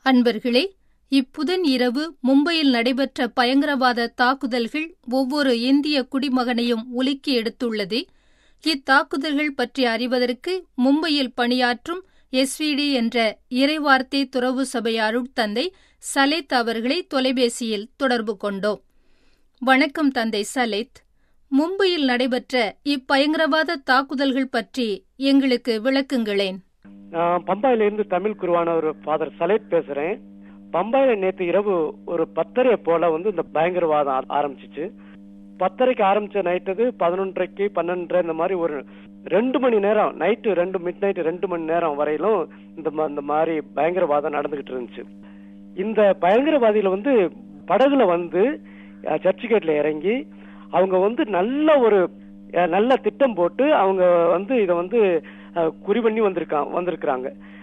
அன்பர்களே இப்புதன் இரவு மும்பையில் நடைபெற்ற பயங்கரவாத தாக்குதல்கள் ஒவ்வொரு இந்திய குடிமகனையும் உலுக்கி எடுத்துள்ளது இத்தாக்குதல்கள் பற்றி அறிவதற்கு மும்பையில் பணியாற்றும் எஸ்விடி என்ற இறைவார்த்தை துறவு சபை அருட்தந்தை சலேத் அவர்களை தொலைபேசியில் தொடர்பு கொண்டோம் வணக்கம் தந்தை சலேத் மும்பையில் நடைபெற்ற இப்பயங்கரவாத தாக்குதல்கள் பற்றி எங்களுக்கு விளக்குங்களேன் நான் பம்பாயில இருந்து தமிழ் குருவான ஒரு ஃபாதர் சலேத் பேசுறேன் பம்பாயில நேத்து இரவு ஒரு பத்தரை போல வந்து இந்த பயங்கரவாதம் ஆ- ஆரம்பிச்சிச்சு பத்தரைக்கு ஆரம்பிச்ச நைட்டு பதினொன்றரைக்கு பன்னெண்டரை இந்த மாதிரி ஒரு ரெண்டு மணி நேரம் நைட்டு ரெண்டு மிட் நைட் ரெண்டு மணி நேரம் வரையிலும் இந்த மா- இந்த மாதிரி பயங்கரவாதம் நடந்துகிட்டு இருந்துச்சு இந்த பயங்கரவாதிகள் வந்து படகுல வந்து அஹ், சர்ச் கேட்ல இறங்கி அவங்க வந்து நல்ல ஒரு அஹ், நல்ல திட்டம் போட்டு அவங்க வந்து இத வந்து அஹ், குறி பண்ணி வந்திருக்காங்க வந்திருக்கிறாங்க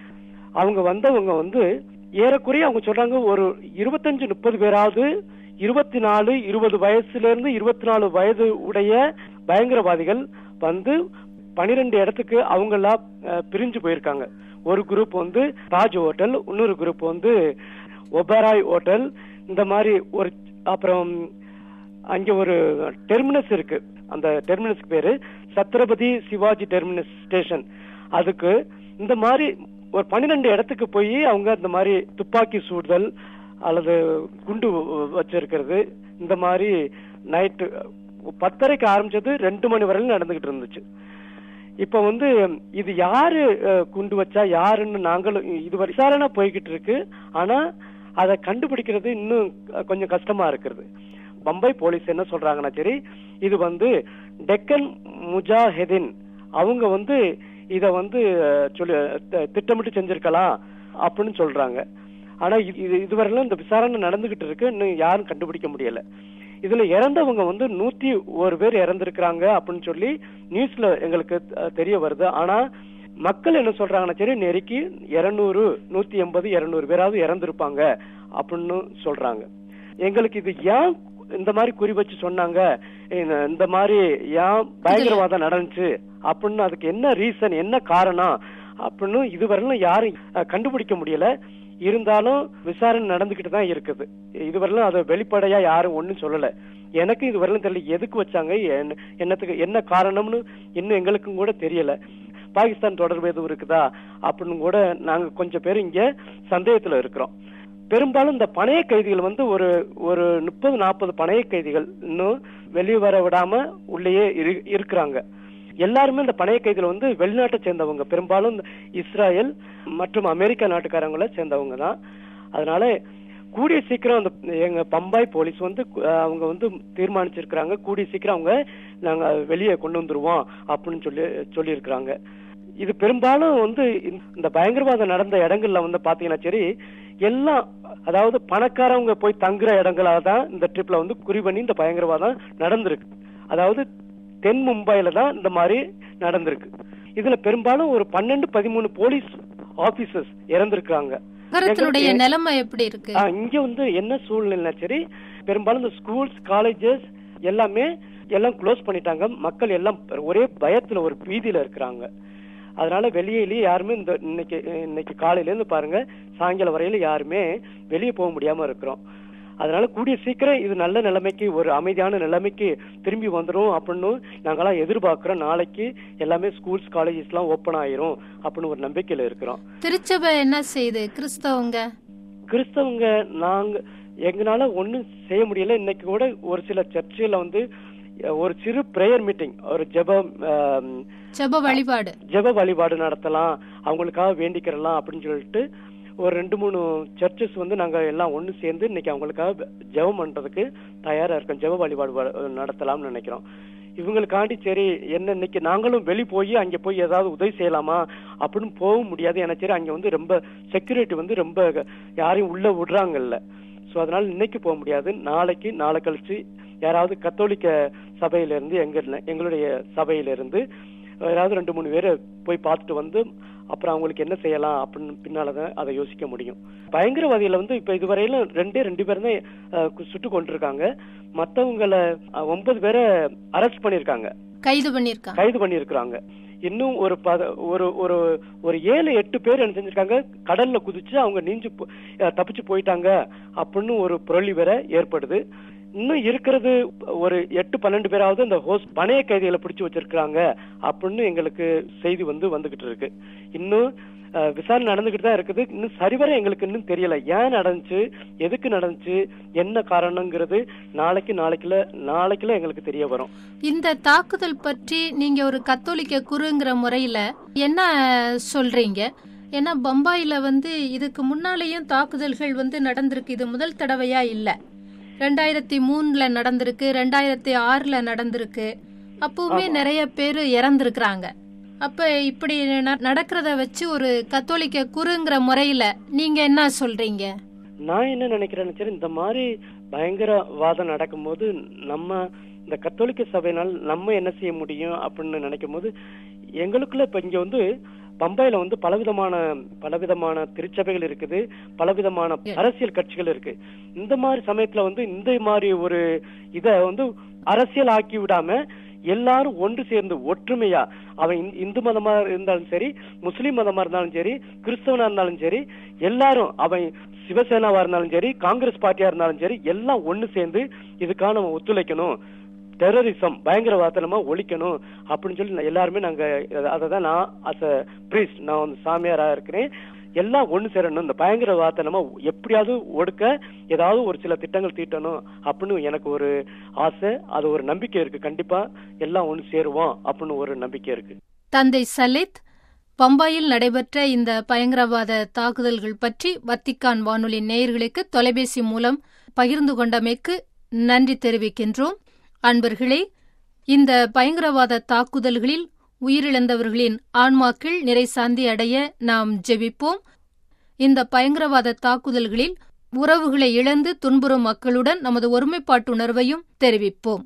அவங்க வந்தவங்க வந்து ஏறக்குறைய அவங்க சொல்றாங்க ஒரு இருபத்தஞ்சு முப்பது பேராவது இருபத்தி நாலு இருபது வயசுல இருந்து இருபத்தி நாலு வயது உடைய பயங்கரவாதிகள் வந்து பனிரெண்டு இடத்துக்கு அவங்களா அஹ், பிரிஞ்சு போயிருக்காங்க ஒரு குரூப் வந்து தாஜ் ஹோட்டல் இன்னொரு குரூப் வந்து ஒபராய் ஹோட்டல் இந்த மாதிரி ஒரு அப்புறம் அங்க ஒரு டெர்மினஸ் இருக்கு அந்த டெர்மினஸ்க்கு பேரு சத்ரபதி சிவாஜி டெர்மினஸ் ஸ்டேஷன் அதுக்கு இந்த மாதிரி ஒரு பன்னிரெண்டு இடத்துக்கு போய் அவங்க இந்த மாதிரி துப்பாக்கி சூடுதல் அல்லது குண்டு வச்சிருக்கிறது இந்த மாதிரி நைட்டு பத்தரைக்கு ஆரம்பிச்சது ரெண்டு மணி வரையிலும் நடந்துகிட்டு இருந்துச்சு இப்ப வந்து இது யாரு அஹ், குண்டு வச்சா யாருன்னு நாங்களும் இது விசாரணை போய்கிட்டு இருக்கு ஆனா அதை கண்டுபிடிக்கிறது இன்னும் கொஞ்சம் கஷ்டமா இருக்கிறது பம்பை போலீஸ் என்ன சொல்றாங்கன்னா சரி இது வந்து டெக்கன் முஜாஹெதின் அவங்க வந்து இத வந்து அஹ், சொல்லி த- திட்டமிட்டு செஞ்சிருக்கலாம் அப்படின்னு சொல்றாங்க ஆனா இது இது- இதுவரையிலும் இந்த விசாரணை நடந்துகிட்டு இருக்கு இன்னும் யாரும் கண்டுபிடிக்க முடியல இதுல இறந்தவங்க வந்து நூத்தி ஒரு பேர் இறந்திருக்கிறாங்க அப்படின்னு சொல்லி நியூஸ்ல எங்களுக்கு அஹ், தெரிய வருது ஆனா மக்கள் என்ன சொல்றாங்கன்னா சரி நெருக்கி இருநூறு நூத்தி எண்பது இருநூறு பேராவது இறந்திருப்பாங்க அப்படின்னு சொல்றாங்க எங்களுக்கு இது ஏன் இந்த மாதிரி குறி வச்சு சொன்னாங்க இந்த- இந்த மாதிரி ஏன் பயங்கரவாதம் நடந்துச்சு அப்படின்னு அதுக்கு என்ன ரீசன் என்ன காரணம் அப்படின்னு இதுவரையிலும் யாரும் அஹ், கண்டுபிடிக்க முடியல இருந்தாலும் விசாரணை நடந்துகிட்டு தான் இருக்குது இதுவரையிலும் அதை வெளிப்படையா யாரும் ஒண்ணும் சொல்லல எனக்கு இதுவரையிலும் தெரியல எதுக்கு வச்சாங்க என்ன- என்னத்துக்கு என்ன காரணம்னு இன்னும் எங்களுக்கும் கூட தெரியல பாகிஸ்தான் தொடர்பு எதுவும் இருக்குதா அப்படின்னு கூட நாங்க கொஞ்சம் பேர் இங்க சந்தேகத்துல இருக்கிறோம் பெரும்பாலும் இந்த பணைய கைதிகள் வந்து ஒரு ஒரு முப்பது நாற்பது பணைய கைதிகள் இன்னும் வெளியே வர விடாம உள்ளேயே இரு- இருக்கிறாங்க எல்லாருமே இந்த பணைய கைதிகள் வந்து வெளிநாட்டை சேர்ந்தவங்க பெரும்பாலும் இந்த இஸ்ராயல் மற்றும் அமெரிக்கா நாட்டுக்காரங்களை சேர்ந்தவங்க தான் அதனால கூடிய சீக்கிரம் அந்த எங்க பம்பாய் போலீஸ் வந்து அஹ், அவங்க வந்து தீர்மானிச்சிருக்கிறாங்க கூடிய சீக்கிரம் அவங்க நாங்க வெளியே கொண்டு வந்துருவோம் அப்படின்னு சொல்லி சொல்லியிருக்கிறாங்க இது பெரும்பாலும் வந்து இந்த- இந்த பயங்கரவாதம் நடந்த இடங்கள்ல வந்து பாத்தீங்கன்னா சரி எல்லாம் அதாவது பணக்காரவங்க போய் தங்குற இடங்களா தான் இந்த ட்ரிப்ல வந்து குறி பண்ணி இந்த பயங்கரவாதம் நடந்திருக்கு அதாவது தென் மும்பைல தான் இந்த மாதிரி நடந்திருக்கு இதுல பெரும்பாலும் ஒரு பன்னெண்டு பதிமூணு போலீஸ் ஆபீசர்ஸ் இறந்திருக்காங்க நகரத்தினுடைய நிலைமை எப்படி இருக்கு ஆ, இங்க வந்து என்ன சூழ்நிலை சரி பெரும்பாலும் இந்த ஸ்கூல்ஸ் காலேஜஸ் எல்லாமே எல்லாம் க்ளோஸ் பண்ணிட்டாங்க மக்கள் எல்லாம் ஒரே பயத்துல ஒரு பீதியில இருக்கிறாங்க அதனால வெளியிலேயே யாருமே இந்த இன்னைக்கு இன்னைக்கு காலையில இருந்து பாருங்க சாயங்காலம் வரையில யாருமே வெளியே போக முடியாம இருக்கிறோம் அதனால கூடிய சீக்கிரம் இது நல்ல நிலைமைக்கு ஒரு அமைதியான நிலைமைக்கு திரும்பி வந்துரும் அப்படின்னு நாங்கெல்லாம் எதிர்பார்க்கிறோம் நாளைக்கு எல்லாமே ஸ்கூல்ஸ் காலேஜஸ் எல்லாம் ஓபன் ஆயிரும் அப்படின்னு ஒரு நம்பிக்கையில இருக்கிறோம் திருச்சபை என்ன செய்யுது கிறிஸ்தவங்க கிறிஸ்தவங்க நாங்க எங்களால ஒண்ணும் செய்ய முடியல இன்னைக்கு கூட ஒரு சில சர்ச்சில் வந்து அஹ், ஒரு சிறு பிரேயர் மீட்டிங் ஒரு ஜெபம் ஆம், ஜெப வழிபாடு ஜெப வழிபாடு நடத்தலாம் அவங்களுக்காக வேண்டிக்கிறலாம் அப்படின்னு சொல்லிட்டு ஒரு ரெண்டு மூணு சர்ச்சஸ் வந்து நாங்க எல்லாம் ஒண்ணு சேர்ந்து இன்னைக்கு அவங்களுக்காக ஜெபம் பண்றதுக்கு தயாரா இருக்கோம் ஜெப வழிபாடு வ- நடத்தலாம்னு நினைக்கிறோம் இவங்களுக்காண்டி சரி என்ன இன்னைக்கு நாங்களும் வெளி போய் அங்க போய் ஏதாவது உதவி செய்யலாமா அப்படின்னு போக முடியாது ஏன்னா சரி அங்க வந்து ரொம்ப செக்யூரிட்டி வந்து ரொம்ப யாரையும் உள்ள விடுறாங்கல்ல சோ அதனால இன்னைக்கு போக முடியாது நாளைக்கு நாளை கழிச்சு யாராவது கத்தோலிக்க சபையில இருந்து எங்க எங்களுடைய சபையில இருந்து யாராவது ரெண்டு மூணு பேரை போய் பார்த்துட்டு வந்து அப்புறம் அவங்களுக்கு என்ன செய்யலாம் அப்படின்னு பின்னாலதான் அதை யோசிக்க முடியும் பயங்கரவாதிகளை வந்து இப்ப இதுவரையிலும் ரெண்டே ரெண்டு பேரும் தான் அஹ், கு- சுட்டு கொண்டிருக்காங்க மத்தவங்கள அஹ், ஒன்பது பேரை அரெஸ்ட் பண்ணிருக்காங்க கைது பண்ணிருக்காங்க கைது பண்ணியிருக்கிறாங்க இன்னும் ஒரு பத ஒரு ஒரு ஒரு ஏழு எட்டு பேர் என்ன செஞ்சிருக்காங்க கடல்ல குதிச்சு அவங்க நீஞ்சு போ- அஹ் தப்பிச்சு போயிட்டாங்க அப்படின்னு ஒரு புரளி வேற ஏற்படுது இன்னும் இருக்கிறது ஒரு எட்டு பன்னெண்டு பேராவது இந்த ஹோஸ் பணைய கைதிகளை பிடிச்சு வச்சிருக்காங்க அப்படின்னு எங்களுக்கு செய்தி வந்து வந்துகிட்டு இருக்கு இன்னும் அஹ், விசாரணை நடந்துகிட்டு தான் இருக்குது இன்னும் சரிவர எங்களுக்கு இன்னும் தெரியல ஏன் நடந்துச்சு எதுக்கு நடந்துச்சு என்ன காரணங்கிறது நாளைக்கு நாளைக்குல நாளைக்குல எங்களுக்கு தெரிய வரும் இந்த தாக்குதல் பற்றி நீங்க ஒரு கத்தோலிக்க குருங்கிற முறையில என்ன சொல்றீங்க ஏன்னா பம்பாயில வந்து இதுக்கு முன்னாலேயும் தாக்குதல்கள் வந்து நடந்திருக்கு இது முதல் தடவையா இல்ல ரெண்டாயிரத்தி மூணுல நடந்திருக்கு ரெண்டாயிரத்தி ஆறுல நடந்திருக்கு அப்பவுமே நிறைய பேர் இறந்திருக்கிறாங்க அப்ப இப்படி ந- நடக்கிறத வச்சு ஒரு கத்தோலிக்க குருங்கிற முறையில நீங்க என்ன சொல்றீங்க நான் என்ன நினைக்கிறேன்னு சரி இந்த மாதிரி பயங்கரவாதம் நடக்கும்போது நம்ம இந்த கத்தோலிக்க சபையினால் நம்ம என்ன செய்ய முடியும் அப்படின்னு நினைக்கும் போது எங்களுக்குள்ள இப்ப இங்க வந்து பம்பாயில வந்து பலவிதமான பலவிதமான திருச்சபைகள் இருக்குது பலவிதமான அரசியல் கட்சிகள் இருக்கு இந்த மாதிரி சமயத்துல வந்து இந்த மாதிரி ஒரு இத வந்து அரசியல் ஆக்கி விடாம எல்லாரும் ஒன்று சேர்ந்து ஒற்றுமையா அவன் இந்து- இந்து மதமா இருந்தாலும் சரி முஸ்லீம் மதமா இருந்தாலும் சரி கிறிஸ்தவனா இருந்தாலும் சரி எல்லாரும் அவன் சிவசேனாவா இருந்தாலும் சரி காங்கிரஸ் பார்ட்டியா இருந்தாலும் சரி எல்லாம் ஒண்ணு சேர்ந்து இதுக்காக நம்ம ஒத்துழைக்கணும் டெரரிசம் பயங்கரவாதத்தை நம்ம ஒழிக்கணும் அப்படின்னு சொல்லி நான் எல்லாருமே நாங்க அதை தான் நான் அஸ் அ பிரீஸ்ட் நான் வந்து சாமியாரா இருக்கிறேன் எல்லாம் ஒண்ணு சேரணும் இந்த பயங்கரவாதத்தை நம்ம எப்படியாவது ஒடுக்க ஏதாவது ஒரு சில திட்டங்கள் தீட்டணும் அப்படின்னு எனக்கு ஒரு ஆசை அது ஒரு நம்பிக்கை இருக்கு கண்டிப்பா எல்லாம் ஒண்ணு சேருவோம் அப்படின்னு ஒரு நம்பிக்கை இருக்கு தந்தை சலித் பம்பாயில் நடைபெற்ற இந்த பயங்கரவாத தாக்குதல்கள் பற்றி வத்திக்கான் வானொலி நேயர்களுக்கு தொலைபேசி மூலம் பகிர்ந்து கொண்டமைக்கு நன்றி தெரிவிக்கின்றோம் அன்பர்களே இந்த பயங்கரவாத தாக்குதல்களில் உயிரிழந்தவர்களின் ஆன்மாக்கள் நிறை சாந்தி அடைய நாம் ஜெபிப்போம் இந்த பயங்கரவாத தாக்குதல்களில் உறவுகளை இழந்து துன்புறும் மக்களுடன் நமது ஒருமைப்பாட்டுணர்வையும் தெரிவிப்போம்